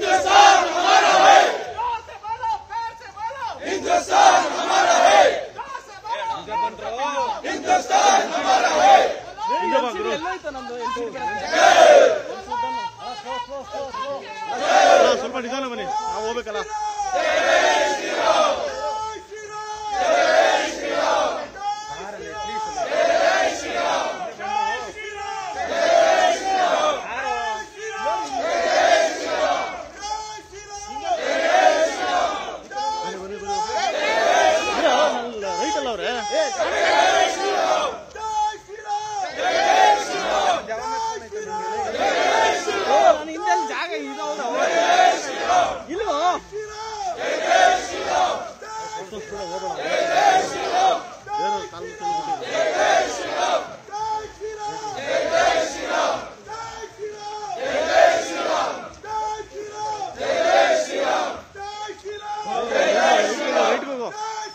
हिंदुस्तान हमारा है जोर से बोलो प्यार से बोलो हिंदुस्तान हमारा है जोर से बोलो हिंदुस्तान हमारा है ಸ್ವಲ್ಪ ನಿಧಾನ ಬನ್ನಿ ನಾವು ಹೋಗ್ಬೇಕಲ್ಲ ರೈಟ್ ಅಲ್ಲ ಅವ್ರೆ ಜಾಗ ಇದಾವ ಇಲ್ವೋ ಬೇರೆ ಕಾಲು ತೆಗ್ದ್ಬಿಟ್ಟಿದೆ. ರೈಟ್ಗೆ ಹೋಗು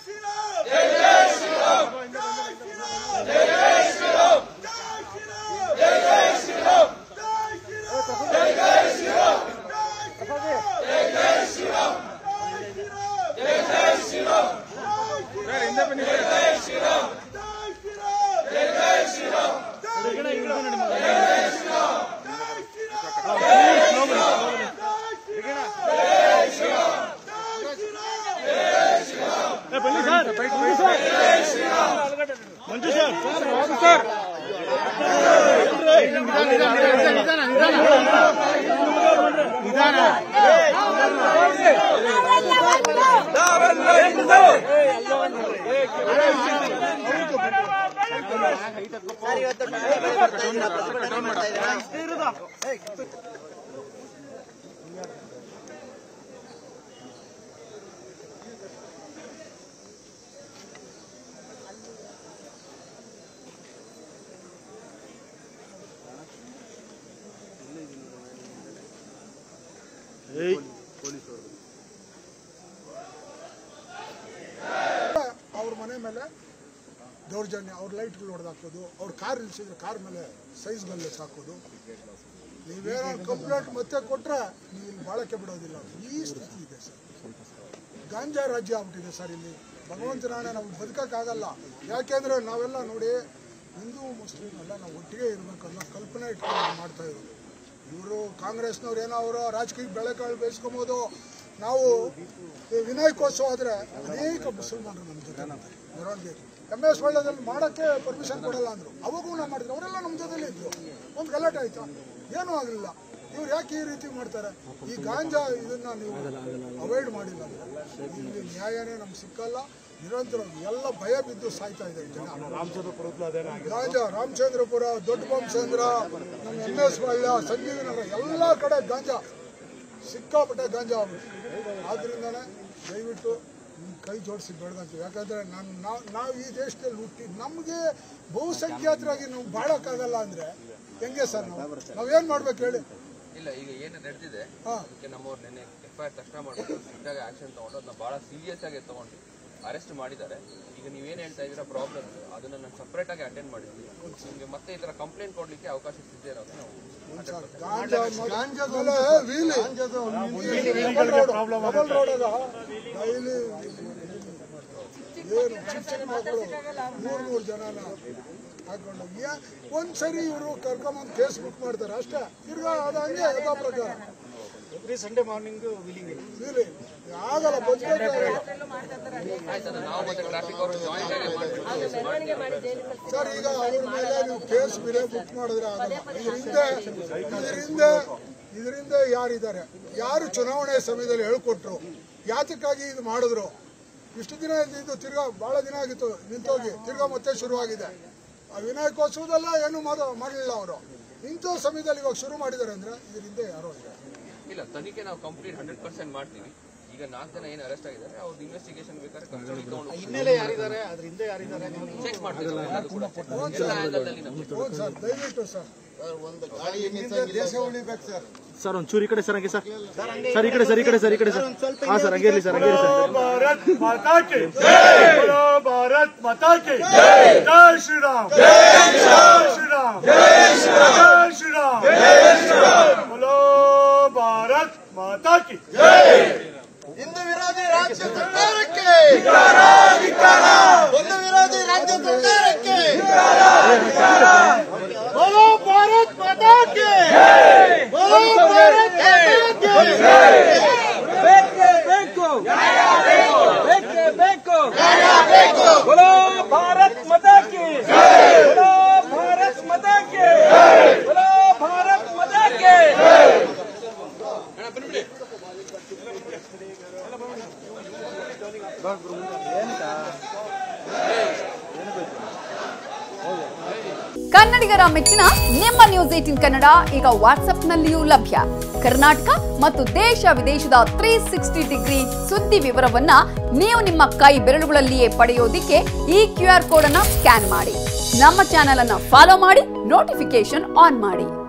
ಏ, ಬನ್ನಿ ಸರ್ ಬನ್ನಿ ಸರ್ ಮಂಜು ಸರ್ ಏಯ್ ಅವ್ರ ಮನೆ ಮೇಲೆ ದೌರ್ಜನ್ಯ ಅವ್ರ ಲೈಟ್ಗಳು ಹೊಡೆದಾಕೋದು ಅವ್ರ ಕಾರ್ ನಿಲ್ಸಿದ್ರೆ ಕಾರ್ ಮೇಲೆ ಸೈಜ್ ಗಲ್ಲೆ ಸಾಕೋದು ನೀವೇನೋ ಕಂಪ್ಲೇಂಟ್ ಮತ್ತೆ ಕೊಟ್ರೆ ನೀವು ಇಲ್ಲಿ ಬಾಳಕ್ಕೆ ಬಿಡೋದಿಲ್ಲ ಈ ಸ್ಥಿತಿ ಇದೆ ಸರ್ ಗಾಂಜಾ ರಾಜ್ಯ ಆಗ್ಬಿಟ್ಟಿದೆ ಸರ್ ಇಲ್ಲಿ ಭಗವಂತನಾಣೆ ನಾವು ಬದುಕಕ್ಕಾಗಲ್ಲ ಯಾಕೆಂದ್ರೆ ನಾವೆಲ್ಲ ನೋಡಿ ಹಿಂದೂ ಮುಸ್ಲಿಂ ಎಲ್ಲ ನಾವು ಒಟ್ಟಿಗೆ ಇರಬೇಕು ಅನ್ನೋ ಕಲ್ಪನೆ ಇಟ್ಕೊಂಡು ನಾವು ಮಾಡ್ತಾ ಇರೋದು ಇವರು ಕಾಂಗ್ರೆಸ್ನವ್ರು ಏನೋ ಅವರು ರಾಜಕೀಯ ಬೆಳೆಕಾಳು ಬೇಯಿಸ್ಕೊಬೋದು ನಾವು ಈ ವಿನಾಯಕೋತ್ಸವ ಆದರೆ ಅನೇಕ ಮುಸಲ್ಮಾನರು ನಮ್ಮ ಜೊತೆ ಮೆರವಣಿಗೆ ಎಮ್ ಎಸ್ ಒಳ್ಳೆದಲ್ಲಿ ಮಾಡೋಕ್ಕೆ ಪರ್ಮಿಷನ್ ಕೊಡಲ್ಲ ಅಂದರು ಅವಾಗೂ ನಾವು ಮಾಡಿದ್ರು ಅವರೆಲ್ಲ ನಮ್ಮ ಜೊತೆಲೇ ಇದ್ರು ಒಂದು ಗಲಾಟೆ ಆಯ್ತಾ ಏನೂ ಆಗಲಿಲ್ಲ ಇವ್ರು ಯಾಕೆ ಈ ರೀತಿ ಮಾಡ್ತಾರೆ ಈ ಗಾಂಜಾ ಇದನ್ನ ನೀವು ಅವಾಯ್ಡ್ ಮಾಡಿಲ್ಲ ಅಂದ್ರೆ ಇಲ್ಲಿ ನ್ಯಾಯನೇ ನಮ್ಗೆ ಸಿಕ್ಕಲ್ಲ ನಿರಂತರ ಎಲ್ಲ ಭಯ ಬಿದ್ದು ಸಾಯ್ತಾ ಇದೆ ಜನ ಗಾಂಜಾ ರಾಮಚಂದ್ರಪುರ ದೊಡ್ಡ ಬೊಮ್ಮಸಂದ್ರ ನಮ್ಮ ಎಮ್ ಎಸ್ ಬಳ್ಳ ಸಂಜೀವಿ ನಗರ ಎಲ್ಲ ಕಡೆ ಗಾಂಜಾ ಸಿಕ್ಕಾಪಟ್ಟೆ ಗಾಂಜಾ ಆಗ್ಬಿಟ್ಟು ಆದ್ರಿಂದನೇ ದಯವಿಟ್ಟು ನಿಮ್ ಕೈ ಜೋಡಿಸಿ ಬೆಳೆದಂತೀವಿ ಯಾಕಂದ್ರೆ ನಾನು ನಾವು ನಾವು ಈ ದೇಶದಲ್ಲಿ ಹುಟ್ಟಿ ನಮಗೆ ಬಹುಸಂಖ್ಯಾತರಾಗಿ ನಾವು ಬಾಳಕ್ಕಾಗಲ್ಲ ಅಂದ್ರೆ ಹೆಂಗೆ ಸರ್ ನಾವು ನಾವೇನ್ ಮಾಡ್ಬೇಕು ಹೇಳಿ ಇಲ್ಲ ಈಗ ಏನು ನಡೆದಿದೆ ಹಾ. ಅದಕ್ಕೆ ನಮ್ಮವ್ರು ನಿನ್ನೆ ಎಫ್ ಐ ಆರ್ ತಕ್ಷಣ ಮಾಡ್ಕೊಂಡು ಸ್ಟ್ರಿಕ್ಟಾಗಿ ಆಕ್ಷನ್ ತಗೊಂಡು ಅದನ್ನ ಬಹಳ ಸೀರಿಯಸ್ ಆಗಿ ತಗೊಂಡು ಅರೆಸ್ಟ್ ಮಾಡಿದ್ದಾರೆ ಈಗ ನೀವೇನು ಹೇಳ್ತಾ ಇದ್ದೀರಾ ಪ್ರಾಬ್ಲಮ್ ಅದನ್ನ ನಾನು ಸಪ್ರೇಟ್ ಆಗಿ ಅಟೆಂಡ್ ಮಾಡಿದ್ವಿ ನಿಮಗೆ ಮತ್ತೆ ಈ ತರ ಕಂಪ್ಲೇಂಟ್ ಕೊಡ್ಲಿಕ್ಕೆ ಅವಕಾಶ ಸಿಗದೆ ಇರೋದು ನಾವು ಗಾಂಜಾ ಆಮೇಲೆ ವೀಲಿ ಡಬಲ್ ರೋಡಾಗ ಡೈಲಿ ಏನು ಚಿಕ್ಕ ಚಿಕ್ಕ ಮಕ್ಕಳು ಮೂರ್ ಮೂರು ಜನನ ಹಾಕೊಂಡು ಯಾ- ಒಂದ್ಸರಿ ಇವರು ಕರ್ಕೊಂಬಂದು ಕೇಸ್ ಬುಕ್ ಮಾಡ್ತಾರೆ ಅಷ್ಟೇ ತಿರ್ಗಾ ಅದು ಹಂಗೆ ಯಥಾ ಪ್ರಕಾರ every Sunday morning wheeling wheelie ಆಗಲ್ಲ ಬದುಕಬೇಕಾಗಲ್ಲ ಆಯ್ತದ ನಾವು ಮತ್ತೆ ಟ್ರಾಫಿಕ್ ಅವರು ಜಾಯಿಂಟ್ ಆಗಿ ಮಾಡ್ಬಿಟ್ಟು ಸರ್ ಈಗ ಅವ್ರ ಮೇಲೆ ನೀವು ಕೇಸ್ ಬೇರೆ ಬುಕ್ ಮಾಡಿದ್ರೆ ಆಗಲ್ಲ ಇದರಿಂದ ಇದರಿಂದ ಇದರಿಂದ ಯಾರಿದ್ದಾರೆ ಯಾರು ಚುನಾವಣೆ ಸಮಯದಲ್ಲಿ ಹೇಳ್ಕೊಟ್ರು ಯಾತಕ್ಕಾಗಿ ಇದು ಮಾಡಿದ್ರು ಇಷ್ಟು ದಿನ ಇದು ತಿರ್ಗಾ ಬಹಳ ದಿನ ಆಗಿತ್ತು ನಿಂತೋಗಿ ತಿರ್ಗಾ ಮತ್ತೆ ಶುರುವಾಗಿದೆ ಆ ವಿನಾಯಕೋತ್ಸವದಲ್ಲ ಏನು ಮಾಡ- ಮಾಡಲಿಲ್ಲ ಅವರು ಇಂಥ ಸಮಯದಲ್ಲಿ ಇವಾಗ ಶುರು ಮಾಡಿದ್ದಾರೆ ಅಂದ್ರೆ ಇದರಿಂದ ಯಾರೋ ಇದ್ದಾರೆ ಇಲ್ಲ ತನಿಖೆ ನಾವು ಕಂಪ್ಲೀಟ್ ಹಂಡ್ರೆಡ್ ಪರ್ಸೆಂಟ್ ಮಾಡ್ತೀವಿ ಈಗ ನಾಲ್ಕು ಜನ ಏನು ಅರೆಸ್ಟ್ ಆಗಿದ್ದಾರೆ ಅವ್ರದ್ದು ಇನ್ವೆಸ್ಟಿಗೇಷನ್ ಬೇಕಾದ್ರೆ ಕಸ್ಟಡಿ ತಗೊಂಡು ಹಿನ್ನೆಲೆ ಯಾರಿದ್ದಾರೆ ಅದ್ರ ಹಿಂದೆ ಯಾರಿದ್ದಾರೆ ಚೆಕ್ ಮಾಡ್ತೀವಿ ನಾವು ಅದು ಕೂಡ. ಎಲ್ಲ angle ಅಲ್ಲಿ ನಾವು ಹೌದು ಸರ್ ದಯವಿಟ್ಟು ಸರ್ ಸರ್ ಒಂಚೂರು ಈ ಕಡೆ ಸರ್ ಹಂಗೆ ಸರ್ ಸರ್ ಈ ಕಡೆ ಸರ್ ಈ ಕಡೆ ಸರ್ ಈ ಕಡೆ ಸರ್ ಹಾ ಸರ್ ಹಂಗೆ ಇರ್ಲಿ ಸರ್ ಹಂಗೆ ಇರ್ಲಿ ಸರ್ भारत माता की बोलो भारत माता की जय श्री राम जय श्री राम जय श्री राम बोलो भारत ಭಾರತ್ ಮಾತಾ ಕಿ ಹಿಂದೂ ವಿರೋಧಿ ರಾಜ್ಯ ಸರ್ಕಾರಕ್ಕೆ ಹಿಂದೂ ವಿರೋಧಿ ರಾಜ್ಯ ಸರ್ಕಾರಕ್ಕೆ बोलो भारत माता की बोलो भारत माता की ಬೇಕೇ ಬೇಕು ಬೇಕೇ ಬೇಕು ಬೇಕು बोलो भारत माता की बोलो भारत माता की बोलो भारत माता की ಕನ್ನಡಿಗರ ಮೆಚ್ಚಿನ ನಿಮ್ಮ ನ್ಯೂಸ್ ಏಟಿನ್ ಕನ್ನಡ ಈಗ ವಾಟ್ಸ್ಆಪ್ನಲ್ಲಿಯೂ ಲಭ್ಯ ಕರ್ನಾಟಕ ಮತ್ತು ದೇಶ ವಿದೇಶದ ತ್ರೀ ಸಿಕ್ಸ್ಟಿ ಡಿಗ್ರಿ ಸುದ್ದಿ ವಿವರವನ್ನ ನೀವು ನಿಮ್ಮ ಕೈ ಬೆರಳುಗಳಲ್ಲಿಯೇ ಪಡೆಯೋದಿಕ್ಕೆ ಈ ಕ್ಯೂ ಆರ್ ಕೋಡ್ ಅನ್ನ ಸ್ಕ್ಯಾನ್ ಮಾಡಿ ನಮ್ಮ ಚಾನೆಲ್ ಅನ್ನ ಫಾಲೋ ಮಾಡಿ ನೋಟಿಫಿಕೇಶನ್ ಆನ್ ಮಾಡಿ